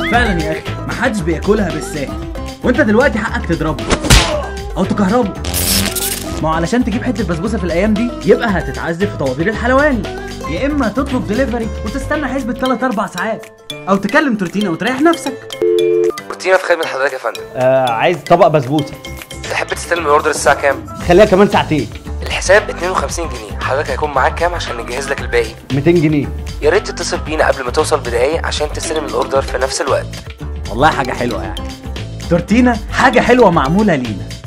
فعلا يا اخي محدش بياكلها بالساهل وانت دلوقتي حقك تضربه او تكهربه ما هو علشان تجيب حته بسبوسه في الايام دي يبقى هتتعذب في طوابير الحلواني يا اما تطلب دليفري وتستنى حسبة 3 4 ساعات او تكلم تورتينا وتريح نفسك روتينا في خدمه حضرتك يا فندم آه عايز طبق بسبوسه تحب تستلم الاوردر الساعه كام خليها كمان ساعتين الحساب 52 جنيه حضرتك هيكون معاك كام عشان نجهز لك الباقي 200 جنيه يا ريت تتصل بينا قبل ما توصل بدقايق عشان تستلم الاوردر في نفس الوقت والله حاجه حلوه يعني تورتينا حاجه حلوه معموله لينا